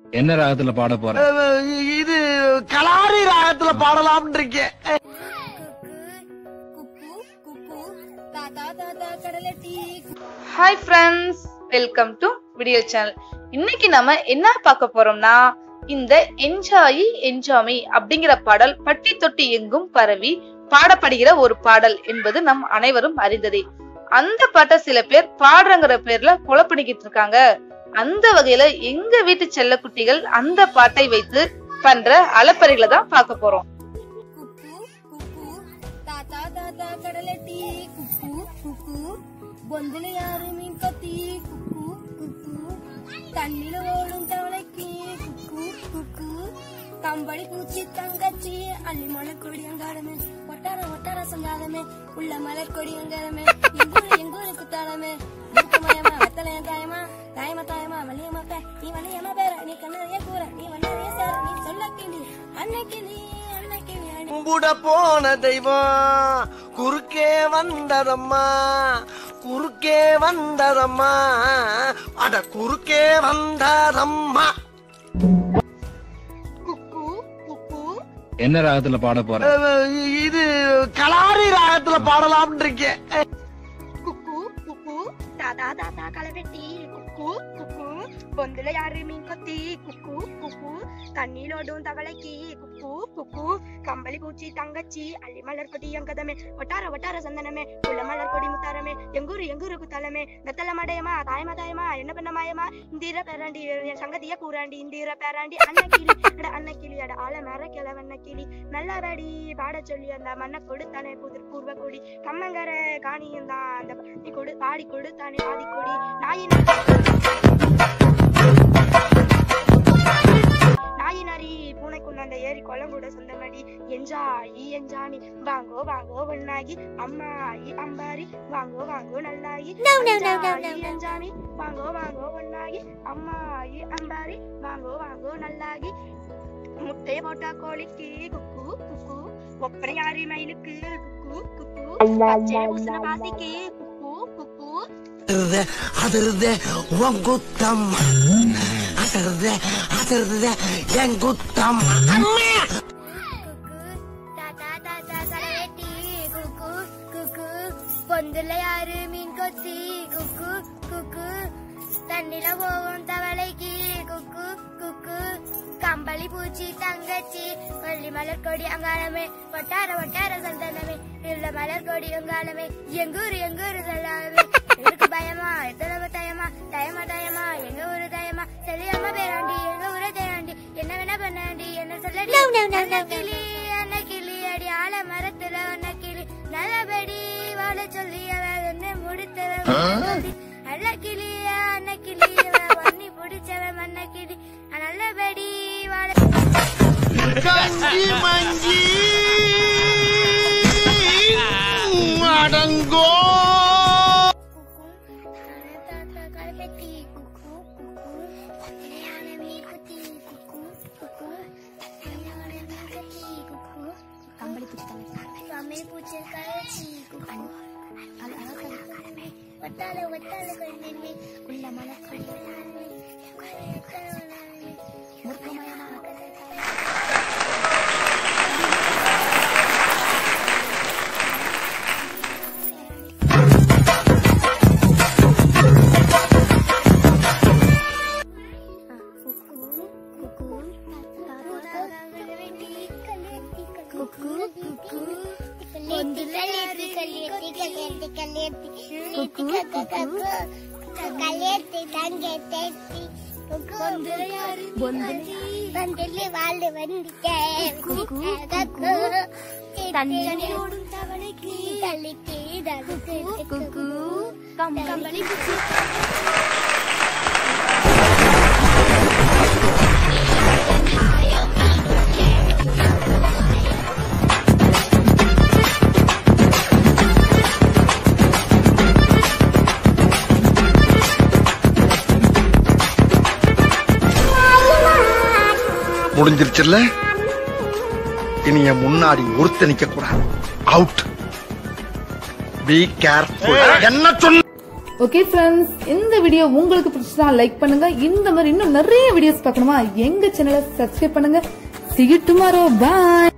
என்ன ராகத்துல பாட போற இது கலாரி ராகத்துல பாடலாம்னு இருக்கேன் குக்கு குக்கு தாத்தா தாத்தா கடலை tea hi friends welcome to video channel இன்னைக்கு நம்ம என்ன பார்க்க போறோம்னா இந்த என்ஜாயி என்ஜாமி அப்படிங்கிற பாடல் பட்டி தொட்டி எங்கும் பரவி பாடப்படுகிற ஒரு பாடல் என்பது நம் அனைவரும் அறிந்ததே அந்த பாட்டை சில பேர் பாடுறங்கிற பேர்ல கொலை பண்ணிக்கிட்டு இருக்காங்க அந்த வகையில எங்க வீட்டு செல்லக்குட்டிகள் அந்த பாட்டை வைத்து பண்ற அலப்பறைகளை தான் பார்க்க போறோம் குக்கு குக்கு தாத்தா தாத்தா கடலை டீ குக்கு குக்கு பொந்துல யாரு மீன் கத்தி குக்கு குக்கு தண்ணில ஓடும் தவளைக்கு குக்கு குக்கு கம்பளி பூச்சி தங்கச்சி அள்ளி மலர் கொடி அங்காடமே ஒட்டார ஒட்டார சங்காதமே உள்ள மலர் கொடி அங்காடமே எங்கூரு எங்கூரு குத்தாலமே மயமா வத்தலைய தாயமா தாயமா தாயமா வலியமா பே நீ வலியமா பேர நீ கண்ணறைய கூற நீ வண்ணறைய சேர நீ சொல்ல கிளி அன்னைக்கு நீ அன்னைக்கு நீ அன்னைக்கு கும்பிட போன தெய்வம் குறுக்கே வந்ததம்மா குறுக்கே வந்ததம்மா அட குறுக்கே வந்ததம்மா குக்கு குக்கு என்ன ராகத்துல பாட போற இது கலாரி ராகத்துல பாடலாம்னு இருக்கேன் குக்கு குக்கு தாத்தா தாத்தா களவெட்டி குக்கு குக்கு பொந்துல யாரு மீன் கொத்தி குக்கு குக்கு தண்ணியிலோடும் தவளைக்கு குக்கு குக்கு கம்பளி பூச்சி தங்கச்சி அள்ளி மலர் கொடி அங்கதமே ஒட்டார ஒட்டார சந்தனமே உள்ள மலர் கொடி முத்தாரமே எங்கூரு எங்கூரு குத்தாலமே வெத்தல மடையமா தாயமா தாயமா என்ன பண்ண மாயமா இந்திர பேராண்டி என் சங்கதிய கூறாண்டி இந்திர பேராண்டி அன்னக்கிளி அட அன்னக்கிளி அட ஆல மர கிழவண்ண கிளி நல்லபடி பாட சொல்லி அந்த மண்ணை கொடுத்தானே புதிர் பூர்வ கொடி கம்மங்கர காணியும் தான் அந்த நீ கொடு பாடி கொடுத்தானே ஆதி கொடி நாயின் நாயினரி பூனைக்குள்ள அந்த ஏரி குளம் கூட சொந்தமடி என்ஜாயி என்ஜாமி வாங்கோ வாங்கோ ஒன்னாகி அம்மாயி அம்பாரி வாங்கோ வாங்கோ நல்லாயி என்ஜாயி என்ஜாமி வாங்கோ வாங்கோ ஒன்னாகி அம்மாயி அம்பாரி வாங்கோ வாங்கோ நல்லாகி முட்டைய போட்டா கோழிக்கு குக்கு குக்கு ஒப்பனையாரி மயிலுக்கு குக்கு குக்கு பச்சை ஊசின பாசிக்கு குக்கு குக்கு அதிருதே அதிருதே உன் குத்தம் அதிருதே அதிருதே என் குத்தம் அம்மா குக்கு தாத்தா தாத்தா கலவெட்டி குக்கு குக்கு பொந்துல யாரு மீன் கொத்தி குக்கு குக்கு தண்ணில போகும் தவளைக்கு குக்கு குக்கு கம்பளி பூச்சி தங்கச்சி வள்ளி மலர் கொடி அங்காளமே ஒட்டார ஒட்டார சந்தனமே இல்ல மலர் கொடி அங்காளமே எங்கூரு எங்கூரு சொல்லாமே இருக்கு பயமா எத்தனை தயமா தயமா தயமா எங்க ஊரு தயமா செல்லியம்மா பேராண்டி எங்க ஊரை தேராண்டி என்ன வேணா பண்ணாண்டி என்ன சொல்லடி அன்ன கிளி அன்ன கிளி அடி ஆல மரத்துல அன்ன கிளி நல்லபடி வாழ சொல்லி அவ என்ன முடித்தவ நல்ல கிளிய அன்ன கிளி வண்ணி பிடிச்சவ மண்ண கிளி நல்லபடி வாழ கஞ்சி மஞ்சி அடங்கோ ஒட்டால ஒட்டால கொள்ளின்மை உள்ள மலர் வாழ்ந்து வந்துட்டேன் தண்ணீரோடும் தவளைக்கு தள்ளிக்கு கம்பளி பூச்சி முடிஞ்சிருச்சுல்ல இனி என் முன்னாடி ஒருத்த நிக்க கூடாது அவுட் பி கேர்ஃபுல் என்ன சொன்ன ஓகே ஃப்ரெண்ட்ஸ் இந்த வீடியோ உங்களுக்கு பிடிச்சதா லைக் பண்ணுங்க இந்த மாதிரி இன்னும் நிறைய வீடியோஸ் பார்க்கணுமா எங்க சேனலை சப்ஸ்கிரைப் பண்ணுங்க see you tomorrow bye